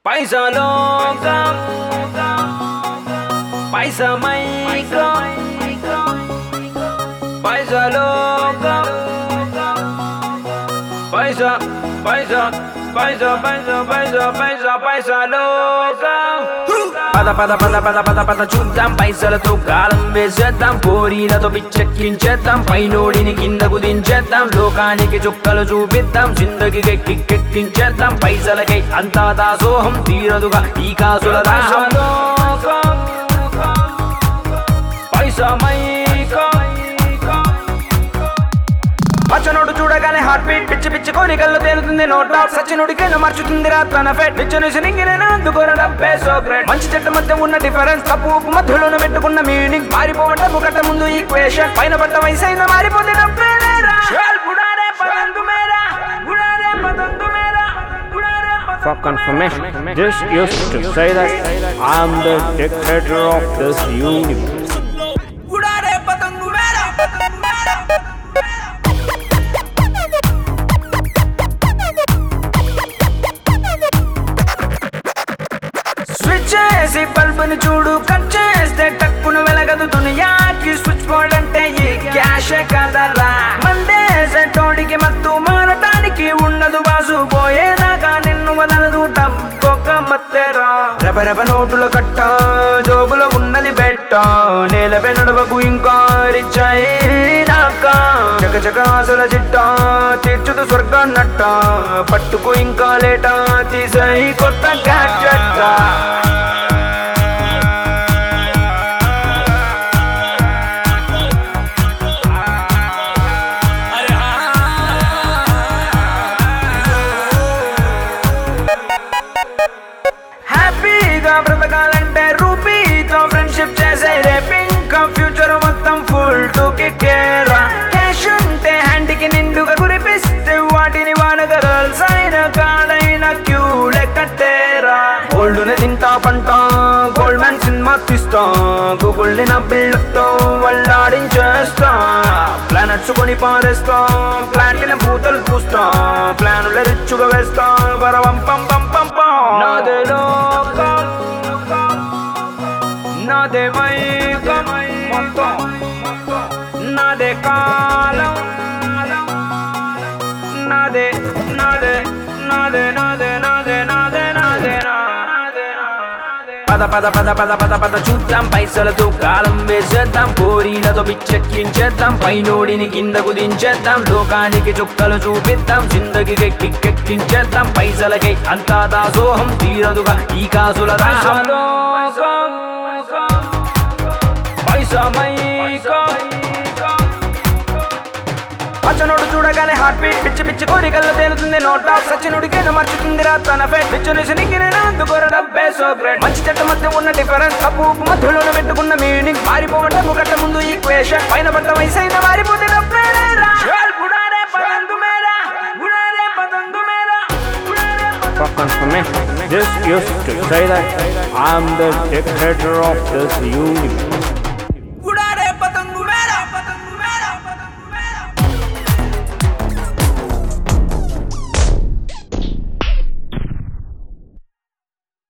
పైసలోకం పైసమైకం పైసలోకం పైసా పైసా పైసా పైసా పైసా పైసా పైసలోకం పద పద పద పద పద పద చూద్దాం పైసలతో కాలం వేసేద్దాం పోరీలతో పిచ్చెక్కించేద్దాం పైనోడిని కిందకు దించేద్దాం లోకానికి చుక్కలు చూపిద్దాం జిందగికి కిక్కెక్కించేద్దాం పైసలకై అంతా దాసోహం తీరదుగా ఈ కాసుల దాసోహం పచ్చనోడు చూడగానే హార్ట్ బీట్ పిచ్చి పిచ్చి కోరికల్లో తేలుతుంది నోట్ సచినుడికైనా మార్చుతుంది రా తన ఫెట్ నిచ్చుని సినింగిన అందుకోరడం పేసో గ్రేట్ మంచి చెట్టు మధ్య ఉన్న డిఫరెన్స్ తప్పు ఉప్పు మధ్యలోనే పెట్టుకున్న మీనింగ్ మారిపోవటం ఒకట ముందు ఈక్వేషన్ పైన పడ్డ వయసు అయినా మారిపోతే డబ్బేలేరా. షేల్ బుడారే పదందు మేరా, బుడారే పదందు మేరా, బుడారే పదందు For confirmation, this used to say that I am the dictator of this universe. బుడారే పతంగు మేరా, పతంగు మేరా. స్విచ్ చేసి బల్బుని చూడు కట్ చేస్తే టక్కును వెలగదు దునియాకి స్విచ్ బోర్డ్ అంటే ఈ క్యాష్ కదరా మందేసే టోడికి మత్తు మారటానికి ఉండదు బాసు పోయేదాకా నిన్ను వదలదు డబ్బొక్క మత్తెరా రెప రెప నోటుల కట్ట జోబులో ఉన్నది బెట్ట నేలపై నడవకు ఇంకా రిచ్చాక చక చక ఆశల చిట్ట తీర్చుదు స్వర్గాన్నట్ట పట్టుకు ఇంకా లేట తీసాయి కొత్త గ్యాడ్జెట్ హ్యాపీగా బ్రతకాలంటే రూపీతో ఫ్రెండ్షిప్ చేసే రేపింగ్ ఫ్యూచర్ మొత్తం ఫుల్ టు కేరా క్యాష్ ఉంటే హ్యాండ్కి నిండుగా కురిపిస్తే వాటిని వానగా గర్ల్స్ అయిన కాడైన క్యూ లెక్కట్టేరా గోల్డ్ ని తింటా పంట గోల్డ్ మ్యాన్ సినిమా తీస్తా గూగుల్ ని నా బిల్లుతో వల్లాడించేస్తా ప్లానెట్స్ కొని పారేస్తా ప్లాంట్ ని పూతలు పూస్తా ప్లానుల రిచ్చుగా వేస్తా పరవం పం పం పం పం నాదే లోకం నాదే మైకం మొత్తం నాదే కాలం నాదే నాదే నాదే నాదే నాదే నాదే నాదే నాదే పద పద పద పద పద పద చూద్దాం పైసలతో కాలం వేసేద్దాం కోరీలతో పిచ్చెక్కించేద్దాం పైనోడిని కిందకు దించేద్దాం లోకానికి చుక్కలు చూపిద్దాం జిందగికి కిక్కెక్కించేద్దాం పైసలకై అంతా దాసోహం తీరదుగా ఈ కాసుల దాసోహం పైసమైకం పచ్చనోడు చూడగానే హార్ట్ బీట్ పిచ్చి పిచ్చి కోరికల్లో తేలుతుంది నోట్ సచినుడికైనా మార్చుతుంది రా తన ఫెట్ పిచ్చుని సినింగిన అందుకోరడం బేసో గ్రేట్ మంచి చెట్టు మధ్య ఉన్న డిఫరెన్స్ తప్పు ఉప్పు మధ్యలోనే పెట్టుకున్న మీనింగ్ మారిపోవటం ఒకట ముందు ఈక్వేషన్ పైన పడ్డ వయసు అయినా మారిపోతే డబ్బేలేరా. షేల్ బుడారే పదందు మేరా, బుడారే పదందు మేరా, బుడారే పదందు For confirmation, this used to say that I am the dictator of this universe.